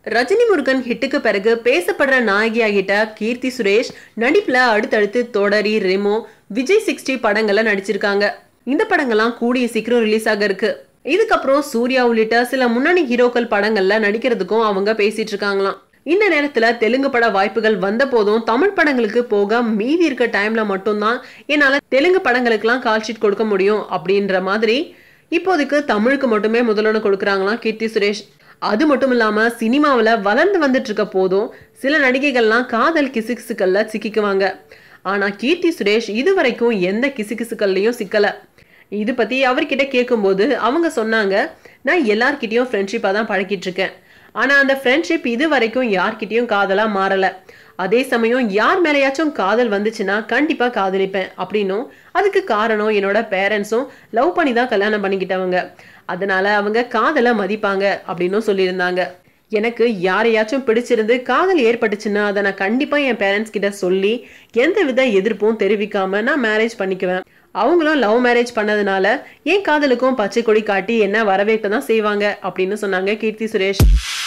ரஜினி முருகன் ஹிட்டுக்கு பிறகு பேசப்படுற நாயகியாகிட்ட கீர்த்தி சுரேஷ் நடிப்புல அடுத்தடுத்து தொடரி ரெமோ விஜய் சிக்ஸ்டி படங்கள்ல நடிச்சிருக்காங்க இந்த படங்கள்லாம் கூடிய சீக்கிரம் ரிலீஸ் ஆக இருக்கு இதுக்கப்புறம் சூர்யா உள்ளிட்ட சில முன்னணி ஹீரோக்கள் படங்கள்ல நடிக்கிறதுக்கும் அவங்க பேசிட்டு இருக்காங்களாம் இந்த நேரத்துல தெலுங்கு பட வாய்ப்புகள் வந்த போதும் தமிழ் படங்களுக்கு போக மீதி இருக்க டைம்ல மட்டும்தான் என்னால தெலுங்கு படங்களுக்கெல்லாம் கால் ஷீட் கொடுக்க முடியும் அப்படின்ற மாதிரி இப்போதைக்கு தமிழுக்கு மட்டுமே முதலிடம் கொடுக்குறாங்களாம் கீர்த்தி சுரேஷ் அது மட்டும் இல்லாம சினிமாவில் வளர்ந்து வந்துட்டு இருக்க போதும் சில நடிகைகள்லாம் காதல் கிசுகிசுக்கள்ல சிக்கிக்குவாங்க ஆனா கீர்த்தி சுரேஷ் இது வரைக்கும் எந்த கிசுகிசுக்கள்லையும் சிக்கல இது பத்தி அவர்கிட்ட கேட்கும்போது அவங்க சொன்னாங்க நான் எல்லார்கிட்டயும் ஃப்ரெண்ட்ஷிப்பாக தான் பழகிட்டு இருக்கேன் ஆனா அந்த ஃப்ரெண்ட்ஷிப் இது வரைக்கும் யார்கிட்டயும் காதலா மாறல அதே சமயம் யார் மேலேயாச்சும் காதல் வந்துச்சுன்னா கண்டிப்பா காதலிப்பேன் அப்படின்னும் அதுக்கு காரணம் என்னோட பேரண்ட்ஸும் லவ் பண்ணி தான் கல்யாணம் பண்ணிக்கிட்டவங்க அதனால அவங்க காதலை மதிப்பாங்க அப்படின்னும் சொல்லியிருந்தாங்க எனக்கு யாரையாச்சும் பிடிச்சிருந்து காதல் ஏற்பட்டுச்சுன்னா அதை நான் கண்டிப்பா என் பேரண்ட்ஸ் கிட்ட சொல்லி எந்த வித எதிர்ப்பும் தெரிவிக்காம நான் மேரேஜ் பண்ணிக்குவேன் அவங்களும் லவ் மேரேஜ் பண்ணதுனால என் காதலுக்கும் பச்சை கொடி காட்டி என்ன வரவேற்க தான் செய்வாங்க அப்படின்னு சொன்னாங்க கீர்த்தி சுரேஷ்